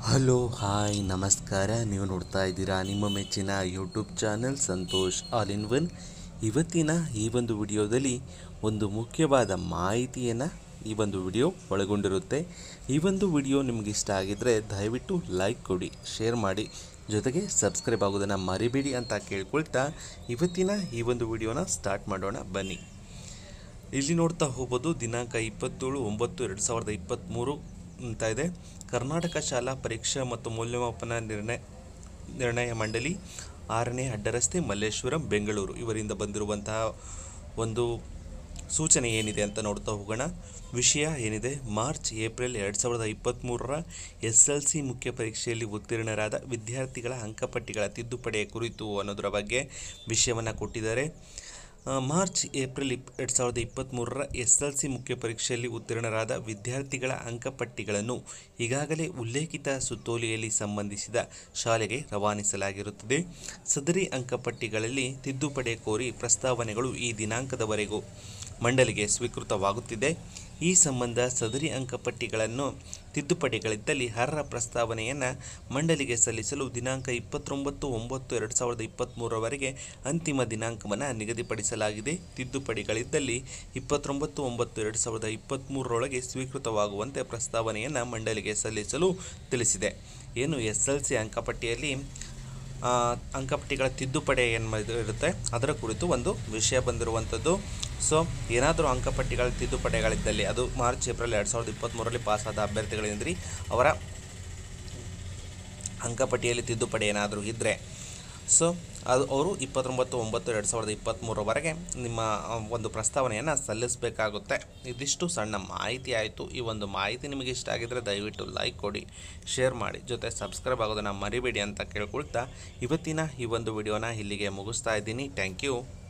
hello hi ನಮಸ್ಕಾರ ನೀವು ನೋಡ್ತಾ ಇದ್ದೀರಾ ನಿಮ್ಮ ಮೆಚ್ಚಿನ YouTube channel Santosh all in one ಇವತ್ತಿನ ಈ ಒಂದು ವಿಡಿಯೋದಲ್ಲಿ ಒಂದು ಮುಖ್ಯವಾದ ಮಾಹಿತಿಯನ್ನು ಈ ಒಂದು ವಿಡಿಯೋ ಒಳಗೊಂಡಿರುತ್ತೆ ಈ ಒಂದು ವಿಡಿಯೋ ನಿಮ್ಗೆ ಇಷ್ಟ ಆಗಿದ್ದರೆ ದಯವಿಟ್ಟು ಲೈಕ್ ಕೊಡಿ ಶೇರ್ ಮಾಡಿ ಜೊತೆಗೆ ಸಬ್ಸ್ಕ್ರೈಬ್ ಆಗೋದನ್ನು ಮರಿಬೇಡಿ ಅಂತ ಕೇಳ್ಕೊಳ್ತಾ ಇವತ್ತಿನ ಈ ಒಂದು ವಿಡಿಯೋನ ಸ್ಟಾರ್ಟ್ ಮಾಡೋಣ ಬನ್ನಿ ಇಲ್ಲಿ ನೋಡ್ತಾ ಹೋಗ್ಬೋದು ದಿನಾಂಕ ಇಪ್ಪತ್ತೇಳು ಒಂಬತ್ತು ಎರಡು ಸಾವಿರದ ಇಪ್ಪತ್ತ್ಮೂರು ಅಂತ ಇದೆ ಕರ್ನಾಟಕ ಶಾಲಾ ಪರೀಕ್ಷಾ ಮತ್ತು ಮೌಲ್ಯಮಾಪನ ನಿರ್ಣಯ ನಿರ್ಣಯ ಮಂಡಳಿ ಆರನೇ ಅಡ್ಡರಸ್ತೆ ಮಲ್ಲೇಶ್ವರಂ ಬೆಂಗಳೂರು ಇವರಿಂದ ಬಂದಿರುವಂತಹ ಒಂದು ಸೂಚನೆ ಏನಿದೆ ಅಂತ ನೋಡ್ತಾ ಹೋಗೋಣ ವಿಷಯ ಏನಿದೆ ಮಾರ್ಚ್ ಏಪ್ರಿಲ್ ಎರಡು ಸಾವಿರದ ಇಪ್ಪತ್ತ್ಮೂರರ ಎಸ್ ಎಲ್ ಸಿ ಮುಖ್ಯ ಪರೀಕ್ಷೆಯಲ್ಲಿ ಉತ್ತೀರ್ಣರಾದ ವಿದ್ಯಾರ್ಥಿಗಳ ಅಂಕಪಟ್ಟಿಗಳ ತಿದ್ದುಪಡಿಯ ಕುರಿತು ಅನ್ನೋದರ ಬಗ್ಗೆ ವಿಷಯವನ್ನು ಕೊಟ್ಟಿದ್ದಾರೆ ಆ, ಮಾರ್ಚ್ ಏಪ್ರಿಲ್ ಇಪ್ ಎರಡು ಸಾವಿರದ ಇಪ್ಪತ್ತ್ಮೂರರ ಎಸ್ ಎಲ್ ಸಿ ಮುಖ್ಯ ಪರೀಕ್ಷೆಯಲ್ಲಿ ಉತ್ತೀರ್ಣರಾದ ವಿದ್ಯಾರ್ಥಿಗಳ ಅಂಕಪಟ್ಟಿಗಳನ್ನು ಈಗಾಗಲೇ ಉಲ್ಲೇಖಿತ ಸುತ್ತೋಲೆಯಲ್ಲಿ ಸಂಬಂಧಿಸಿದ ಶಾಲೆಗೆ ರವಾನಿಸಲಾಗಿರುತ್ತದೆ ಸದರಿ ಅಂಕಪಟ್ಟಿಗಳಲ್ಲಿ ತಿದ್ದುಪಡಿ ಕೋರಿ ಪ್ರಸ್ತಾವನೆಗಳು ಈ ದಿನಾಂಕದವರೆಗೂ ಮಂಡಳಿಗೆ ಸ್ವೀಕೃತವಾಗುತ್ತಿದೆ ಈ ಸಂಬಂಧ ಸದರಿ ಅಂಕಪಟ್ಟಿಗಳನ್ನು ತಿದ್ದುಪಡಿಗಳಿದ್ದಲ್ಲಿ ಅರ್ಹ ಪ್ರಸ್ತಾವನೆಯನ್ನು ಮಂಡಳಿಗೆ ಸಲ್ಲಿಸಲು ದಿನಾಂಕ ಇಪ್ಪತ್ತೊಂಬತ್ತು ಒಂಬತ್ತು ಎರಡು ಸಾವಿರದ ಇಪ್ಪತ್ತ್ಮೂರರವರೆಗೆ ಅಂತಿಮ ದಿನಾಂಕವನ್ನು ನಿಗದಿಪಡಿಸಲಾಗಿದೆ ತಿದ್ದುಪಡಿಗಳಿದ್ದಲ್ಲಿ ಇಪ್ಪತ್ತೊಂಬತ್ತು ಒಂಬತ್ತು ಎರಡು ಸಾವಿರದ ಇಪ್ಪತ್ತ್ಮೂರರೊಳಗೆ ಸ್ವೀಕೃತವಾಗುವಂತೆ ಪ್ರಸ್ತಾವನೆಯನ್ನು ಮಂಡಳಿಗೆ ಸಲ್ಲಿಸಲು ತಿಳಿಸಿದೆ ಏನು ಎಸ್ ಎಲ್ ಸಿ ಅಂಕಪಟ್ಟಿಯಲ್ಲಿ ಆ, ಅಂಕಪಟ್ಟಿಗಳ ತಿದ್ದುಪಡಿ ಏನು ಇರುತ್ತೆ ಅದರ ಕುರಿತು ಒಂದು ವಿಷಯ ಬಂದಿರುವಂಥದ್ದು ಸೊ ಏನಾದರೂ ಅಂಕಪಟ್ಟಿಗಳ ತಿದ್ದುಪಡಿಗಳಿದ್ದಲ್ಲಿ ಅದು ಮಾರ್ಚ್ ಏಪ್ರಿಲ್ ಎರಡು ಸಾವಿರದ ಇಪ್ಪತ್ತ್ಮೂರರಲ್ಲಿ ಪಾಸಾದ ಅಭ್ಯರ್ಥಿಗಳೇನಿದ್ರಿ ಅವರ ಅಂಕಪಟ್ಟಿಯಲ್ಲಿ ತಿದ್ದುಪಡಿ ಏನಾದರೂ ಇದ್ದರೆ ಸೊ ಅದು ಅವರು ಇಪ್ಪತ್ತೊಂಬತ್ತು ಒಂಬತ್ತು ಎರಡು ಸಾವಿರದ ಇಪ್ಪತ್ತ್ಮೂರರವರೆಗೆ ನಿಮ್ಮ ಆ, ಒಂದು ಪ್ರಸ್ತಾವನೆಯನ್ನು ಸಲ್ಲಿಸಬೇಕಾಗುತ್ತೆ ಇದಿಷ್ಟು ಸಣ್ಣ ಮಾಹಿತಿ ಆಯಿತು ಈ ಒಂದು ಮಾಹಿತಿ ನಿಮಗೆ ಇಷ್ಟ ಆಗಿದ್ದರೆ ದಯವಿಟ್ಟು ಲೈಕ್ ಕೊಡಿ ಶೇರ್ ಮಾಡಿ ಜೊತೆ ಸಬ್ಸ್ಕ್ರೈಬ್ ಆಗೋದನ್ನು ಮರಿಬೇಡಿ ಅಂತ ಕೇಳ್ಕೊಳ್ತಾ ಇವತ್ತಿನ ಈ ಒಂದು ವಿಡಿಯೋನ ಇಲ್ಲಿಗೆ ಮುಗಿಸ್ತಾ ಇದ್ದೀನಿ ಥ್ಯಾಂಕ್ ಯು